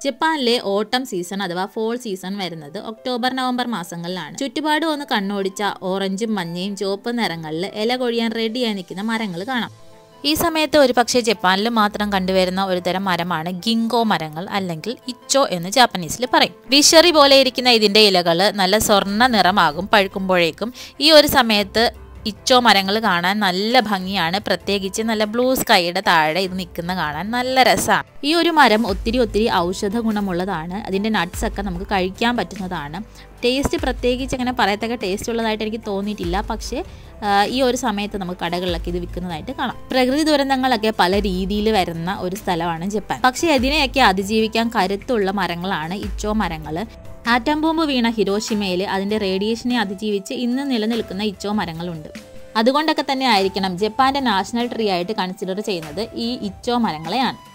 ജപ്പാനിലെ autumn season അഥവാ fall season വരുന്നത് ഒക്ടോബർ നവംബർ മാസങ്ങളിലാണ് ചുറ്റുപാടും ഒന്ന് കണ്ണോടിച്ച ഓറഞ്ചും മഞ്ഞയും ചുവപ്പ് നിറങ്ങളിൽ ഇല കൊഴിയാൻ റെഡിയായി നിൽക്കുന്ന മരങ്ങൾ കാണാം ഈ സമയത്ത് ഒരു പക്ഷേ ജപ്പാനിൽ മാത്രം കണ്ടുവരുന്ന ഒരു തരം മരമാണ് ഗിങ്കോ മരങ്ങൾ അല്ലെങ്കിൽ ഇച്ചോ എന്ന് ജാപ്പനീസിൽ പറയും വിഷറി പോലെ ഇരിക്കുന്ന ഇതിന്റെ ഇലകൾ നല്ല സ്വർണ്ണ നിറമാകും പഴുക്കുമ്പോഴേക്കും ഈ ഒരു സമയത്ത് ഇച്ചോ മരങ്ങൾ കാണാൻ നല്ല ഭംഗിയാണ് പ്രത്യേകിച്ച് നല്ല ബ്ലൂ സ്കൈയുടെ താഴെ ഇത് നിൽക്കുന്ന കാണാൻ നല്ല രസമാണ് ഈ ഒരു മരം ഒത്തിരി ഒത്തിരി ഔഷധ ഗുണമുള്ളതാണ് അതിൻ്റെ നട്ട്സ് ഒക്കെ നമുക്ക് കഴിക്കാൻ പറ്റുന്നതാണ് ടേസ്റ്റ് പ്രത്യേകിച്ച് അങ്ങനെ പറയത്തക്ക ടേസ്റ്റ് ഉള്ളതായിട്ട് എനിക്ക് തോന്നിയിട്ടില്ല പക്ഷേ ആ, ഈ ഒരു സമയത്ത് നമുക്ക് കടകളിലൊക്കെ ഇത് വിൽക്കുന്നതായിട്ട് കാണാം പ്രകൃതി ദുരന്തങ്ങളൊക്കെ പല രീതിയിൽ വരുന്ന ഒരു സ്ഥലമാണ് ജപ്പാൻ പക്ഷേ അതിനെയൊക്കെ അതിജീവിക്കാൻ കരുത്തുള്ള മരങ്ങളാണ് ഇച്ചോ മരങ്ങൾ ആറ്റം ബോംബ് വീണ ഹിരോഷിമയിൽ അതിന്റെ റേഡിയേഷനെ അതിജീവിച്ച് ഇന്ന് നിലനിൽക്കുന്ന ഇച്ചോ മരങ്ങളുണ്ട് അതുകൊണ്ടൊക്കെ തന്നെ ആയിരിക്കണം ജപ്പാന്റെ നാഷണൽ ട്രീ ആയിട്ട് കൺസിഡർ ചെയ്യുന്നത് ഈ ഇച്ചോ മരങ്ങളെയാണ്